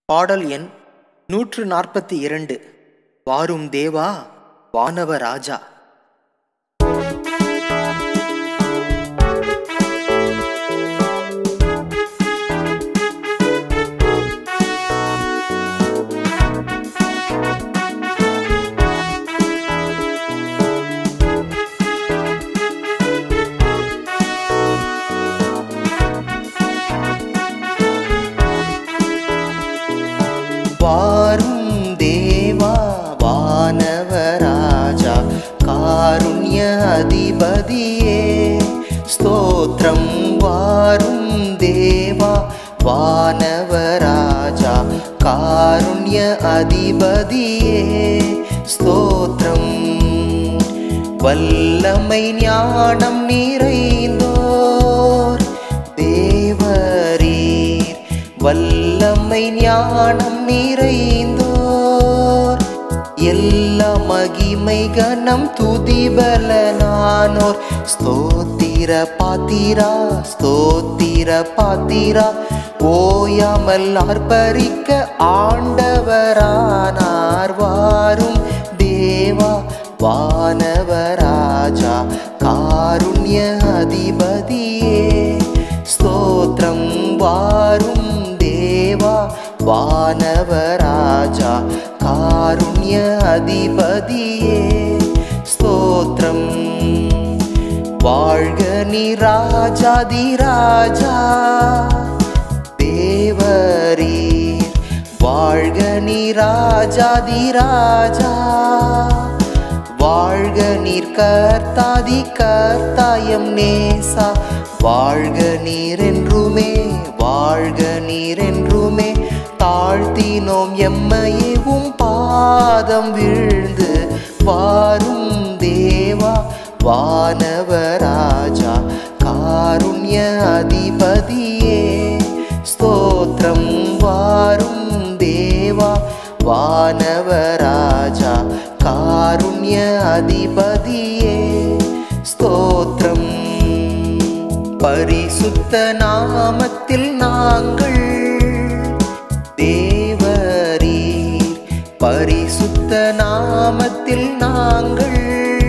பாடல் எண் நூற்று நாற்பத்தி இரண்டு வாரும் தேவா வானவ ராஜா வாரும் தேவா வானவராஜா காருண்ய அதிபதியே ஸ்தோத்திரம் வாரும் தேவா வானவராஜா காருண்ய அதிபதியே ஸ்தோத்திரம் வல்லமை ஞானம் நிறைந்தோர் தேவரீர் வல்லமை ஞானம் நிறைந்தோர் எல்லா மகிமை கனம் துதிபலனானோர் ஸ்தோத்திர பாத்திரா ஸ்தோத்திர பாத்திரா ஓயாமல் ஆர்ப்பரிக்க ஆண்டவரானார் வாரும் தேவா வானவராஜா காருண்ய அதிபதியே ஸ்தோத்திரம் வாரும் தேவா வானவராஜா காருண்ய அதிபதியே ஸ்தோத்திரம் வாழ்க நீ ராஜாதிராஜா தேவரீர் வாழ்க நீ ராஜாதிராஜா வாழ்க நீர் கர்த்தாதி கர்த்தாயம் நேசா வாழ்க நீர் என்றுமே வாழ்க நீர் என்றுமே தாழ்த்தினோம் எம்மையே உம் பாதம் வீழ்ந்து வாரும் தேவா வானவராஜா காருண்ய அதிபதியே ஸ்தோத்திரம் வாரும் தேவா வானவராஜா காருண்ய அதிபதியே ஸ்தோத்திரம் பரிசுத்த நாமத்தில் நாங்கள் தேவரீர் பரிசுத்த நாமத்தில் நாங்கள்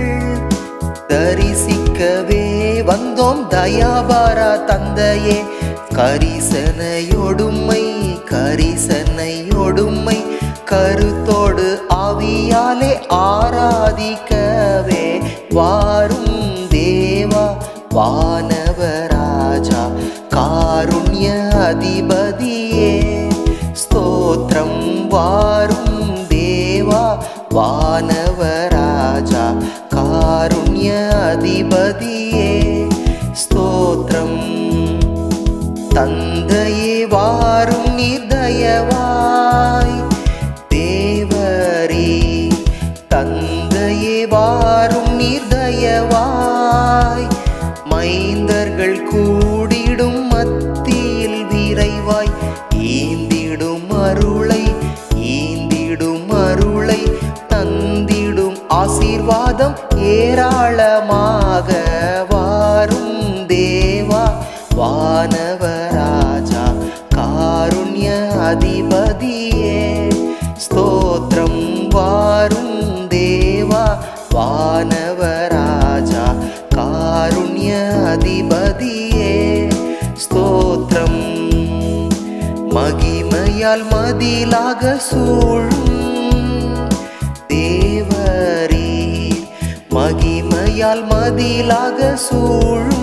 தரிசிக்கவே வந்தோம் தயாபாரா தந்தையே கரிசனையொடுமை கரிசனையொடுமை கருத்தோடு ஆவியாலே ஆராதிக்கவே வாரும் தேவா வானவராஜா காருண்ய அதிபதியே ஸ்தோத்திரம் வாரும் தேவா வானவராஜா காருண்ய அதிபதியே ஸ்தோத்திரம் தந்தையே வாரும் நிர்தயவாய் தேவரே தந்தையே வாரும் நிர்தயவாய் மைந்தர்கள் கூடிடும் மத்தியில் விரைவாய் ஈந்திடும் அருளை ஈந்திடும் அருளை தந்திடும் ஆசீர்வாதம் ஏராளமாக வாரும் தேவா வானவராஜா காருண்ய அதிபதியே ஸ்தோத்திரம் வாரும் தேவா வானவராஜா காருண்ய அதிபதியே ஸ்தோத்திரம் மகிமையால் மதிலாக சூழும் தேவரீர் மகிமையால் மதிலாக சூழும்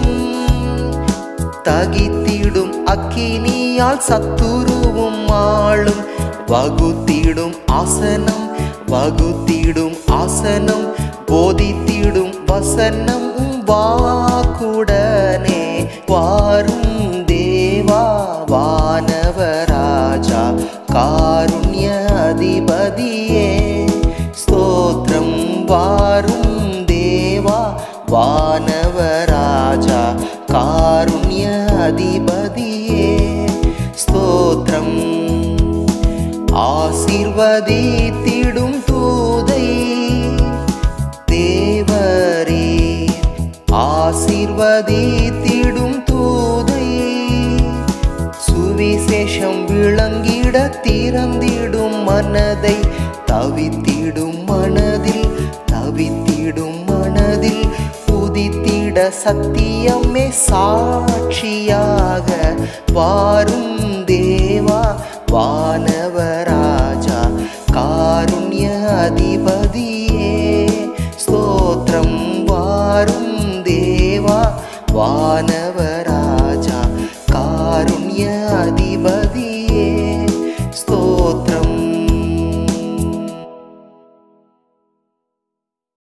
தகித்திடும் அக்கினியால் சத்துருவும் ஆளும் வகுத்திடும் ஆசனம் வகுத்திடும் ஆசனம் போதித்திடும் வசனம் வாக்குடனே வாரும் தேவா வானவராஜா காருண்ய அதிபதியே ஸ்தோத்திரம் வாரும் தேவா வானவராஜா காருண்ய அதிபதியே ஸ்தோத்திரம் ஆசிர்வதித்திடும் தூதை தேவரே ஆசிர்வதித்திடும் தூதை சுவிசேஷம் விளங்கிட திறந்திடும் மனதை தவித்திடும் மனதில் தவித்திடும் மனதில் உதித்திட சத்தியமே சாட்சியாக வாரும் தேவா வானவராஜா காருண்ய அதிபர்